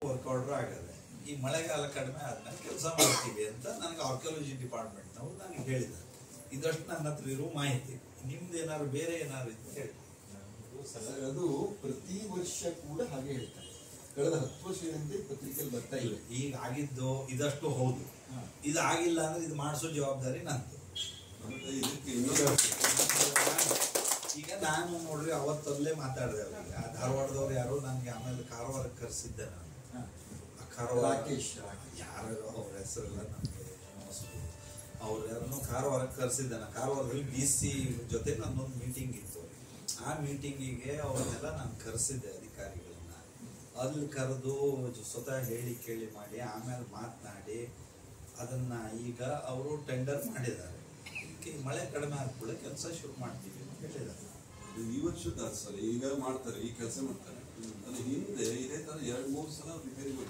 Work order ಆಗದೆ ಈ ಮಳೆಗಾಲ ಕಡಿಮೆ ಆದ್ಮೇಲೆ ಕೆಲಸ ಮಾಡ್ತೀವಿ ಅಂತ ನನಗೆ ಆರ್ಕಿಯಾಲಜಿ ಡಿಪಾರ್ಟ್ಮೆಂಟ್ನವ್ರು ನನಗೆ ಹೇಳಿದ್ದಾರೆ ಇದಷ್ಟು ನನ್ನ ಹತ್ರ ಇರೋ ಮಾಹಿತಿ ನಿಮ್ದು ಏನಾದ್ರು ಬೇರೆ ಏನಾದ್ರು ಇದ್ರೆ ಹೇಳಿ ಅದು ಪ್ರತಿ ವರ್ಷ ಕೂಡ ಹಾಗೆ ಹೇಳ್ತಾರೆ ಕಳೆದ ಹತ್ತು ವರ್ಷಗಳಿಂದ ಪತ್ರಿಕೆಯಲ್ಲಿ ಬರ್ತಾ ಇವೆ ಈಗ ಆಗಿದ್ದು ಇದಷ್ಟು ಹೌದು ಹಾ. ಇದು ಆಗಿಲ್ಲ ಅಂದ್ರೆ ಇದು ಮಾಡಿಸೋ ಜವಾಬ್ದಾರಿ ನಂದು ಮತ್ತೆ ಇದಕ್ಕೆ ಇನ್ನೊಂದು ಈಗ ನಾನು ನೋಡ್ರಿ ಅವತ್ತಲ್ಲೇ ಮಾತಾಡಿದೆ ಅವ್ರಿಗೆ ಆ ಧಾರವಾಡದವ್ರು ಯಾರೋ ನನಗೆ ಆಮೇಲೆ ಕಾರವಾರಕ್ಕೆ ಕರೆಸಿದ್ದೆ ನಾನು ಹಾ. ಆ ಕಾರವಾರ ರಾಕೇಶ್, ರಾಕೇಶ್. ಯಾರು ಅವ್ರ ಹೆಸರೆಲ್ಲ ನಮಗೆ ಅವ್ರು ಯಾರನ್ನೋ ಕಾರವಾರಕ್ಕೆ ಕರೆಸಿದ್ದೆ ನಾನು ಕಾರವಾರದಲ್ಲಿ ಬಿ ಸಿ ಜೊತೆ ನನ್ನೊಂದು ಮೀಟಿಂಗ್ ಇತ್ತು ಆ ಮೀಟಿಂಗಿಗೆ ಅವ್ರನ್ನೆಲ್ಲ ನಾನು ಕರೆಸಿದ್ದೆ ಅಧಿಕಾರಿಗಳನ್ನ ಅಲ್ಲಿ ಕರೆದು ಸ್ವತಃ ಹೇಳಿ ಕೇಳಿ ಮಾಡಿ ಆಮೇಲೆ ಮಾತನಾಡಿ ಅದನ್ನ ಈಗ ಅವರು ಟೆಂಡರ್ ಮಾಡಿದ್ದಾರೆ ಇದಕ್ಕೆ ಮಳೆ ಕಡಿಮೆ ಆದ್ಕೂಡ ಕೆಲಸ ಶುರು ಮಾಡ್ತೀವಿ ಅಂತ ಹೇಳಿದ್ದಾರೆ ಇದು ಈ ವರ್ಷದ ಸಲ ಈಗ ಮಾಡ್ತಾರೆ ಈ ಕೆಲಸ ಮಾಡ್ತಾರೆ ಅದ್ರ ಹಿಂದೆ ಇದೇ ತರ ಎರಡ್ ಮೂರು ಸಲ ರಿಪೇರಿ